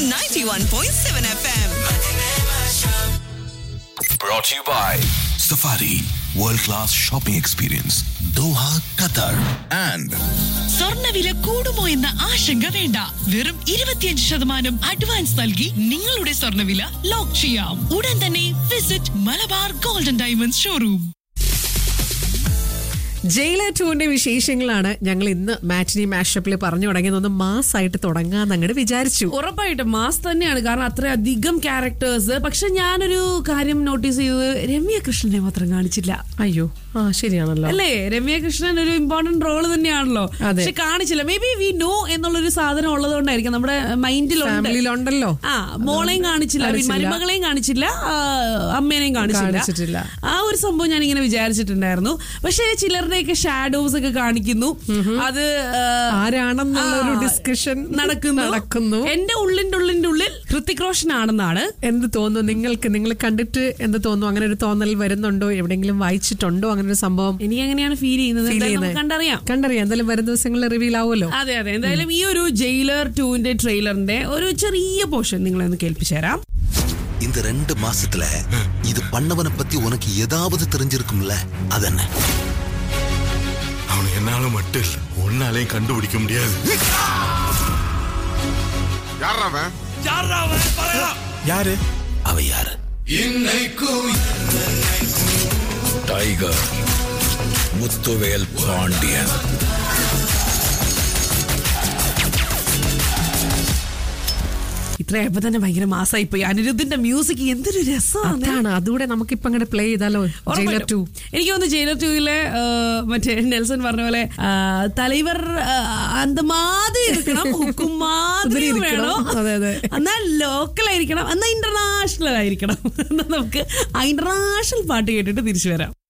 91.7 FM. Brought to you by Safari World Class Shopping Experience Doha, Qatar and സ്വർണ്ണവില കൂടുമോ എന്ന ആശങ്ക വേണ്ട വെറും ഇരുപത്തിയഞ്ച് ശതമാനം അഡ്വാൻസ് നൽകി നിങ്ങളുടെ സ്വർണ്ണവില ലോക്ക് ചെയ്യാം ഉടൻ തന്നെ visit Malabar golden diamonds showroom Jailer ടൂവിന്റെ വിശേഷങ്ങളാണ് ഞങ്ങൾ ഇന്ന് മാറ്റിനി മാഷപ്പിൽ പറഞ്ഞു തുടങ്ങിയതൊന്ന് മാസായിട്ട് തുടങ്ങാന്ന് അങ്ങോട്ട് വിചാരിച്ചു ഉറപ്പായിട്ടും മാസ് തന്നെയാണ് കാരണം അത്രയധികം ക്യാരക്ടേഴ്സ് പക്ഷെ ഞാനൊരു കാര്യം നോട്ടീസ് ചെയ്തത് രമ്യ കൃഷ്ണനെ മാത്രം കാണിച്ചില്ല അയ്യോ ആ ശരിയാണല്ലോ അല്ലേ രമ്യ കൃഷ്ണൻ ഒരു ഇമ്പോർട്ടന്റ് റോള് തന്നെയാണല്ലോ അതെ. പക്ഷെ കാണിച്ചില്ല മേ ബി വി നോ എന്നുള്ളൊരു സാധനം ഉള്ളതുകൊണ്ടായിരിക്കും നമ്മുടെ മൈൻഡിലുണ്ട് ഫാമിലിയിലുണ്ടല്ലോ ആ മോളെയും കാണിച്ചില്ല I mean, കാണിച്ചില്ല. മരുമകളെയും കാണിച്ചില്ല ആ, അമ്മേനെയും കാണിച്ചിട്ടില്ല. കാണിച്ചില്ല ആ ഒരു സംഭവം ഞാൻ ഇങ്ങനെ വിചാരിച്ചിട്ടുണ്ടായിരുന്നു പക്ഷേ ചിലരുടെയൊക്കെ ഷാഡോസ് ഒക്കെ കാണിക്കുന്നു അത് ആ, ആരാണെന്നുള്ള ഒരു ആ, ഡിസ്കഷൻ നടക്കുന്നു നടക്കുന്നു എന്റെ ഉള്ളിന്റെ ഉള്ളിന്റെ ഉള്ളിൽ ഹൃത്തിക് റോഷൻ ആണെന്നാണ് എന്ത് തോന്നുന്നു നിങ്ങൾക്ക് നിങ്ങൾ കണ്ടിട്ട് എന്ത് തോന്നുന്നു അങ്ങനെ ഒരു തോന്നൽ വരുന്നുണ്ടോ എവിടെയെങ്കിലും വായിച്ചിട്ടുണ്ടോ അങ്ങനെ ഒരു സംഭവം എനിക്ക് അങ്ങനെയാണ് ഫീൽ ചെയ്യുന്നത് ഫീൽ എന്തായാലും ചെയ്യുന്നത് നമുക്ക് കണ്ടറിയാം കണ്ടറിയാം എന്തായാലും വരും ദിവസങ്ങളിൽ റിവീൽ ആവുമല്ലോ അതെ അതെ എന്തായാലും ഈ ഒരു ജയിലർ ടൂവിന്റെ ട്രെയിലറിന്റെ ഒരു ചെറിയ പോർഷൻ നിങ്ങളെ ഒന്ന് കേൾപ്പിച്ചു തരാം இந்த ரெண்டு மாசத்துல இது பண்ணவனை பத்தி உனக்கு ஏதாவது தெரிஞ்சிருக்கும்ல அதென்ன அவனை என்னால மட்டும் இல்ல ஒன்னாலையும் கண்டுபிடிக்க முடியாது யாரு அவ யாரு Tiger Muthuvel Pandian ഇത്രയപ്പോ തന്നെ ഭയങ്കര മാസമായി പോയി അനിരുദ്ധിന്റെ മ്യൂസിക് എന്തൊരു രസമാണ് അതാണ് അതുകൂടെ നമുക്കിപ്പോ അങ്ങോട്ട് പ്ലേ ചെയ്താലോ ജയിലർ ടു എനിക്ക് തോന്നുന്നു ജയിലർ ടൂവിലെ മറ്റേ നെൽസൺ പറഞ്ഞ പോലെ ആ, തലൈവർ ആ, അന്ത മാതിരി ഇരിക്കണം ഹുക്കും മാതിരി ഇരിക്കണം. വേണം അതെ, അതെ. എന്നാൽ ലോക്കൽ ആയിരിക്കണം എന്നാൽ ഇന്റർനാഷണൽ ആയിരിക്കണം എന്നാൽ നമുക്ക് ആ ഇന്റർനാഷണൽ പാട്ട് കേട്ടിട്ട് തിരിച്ചു വരാം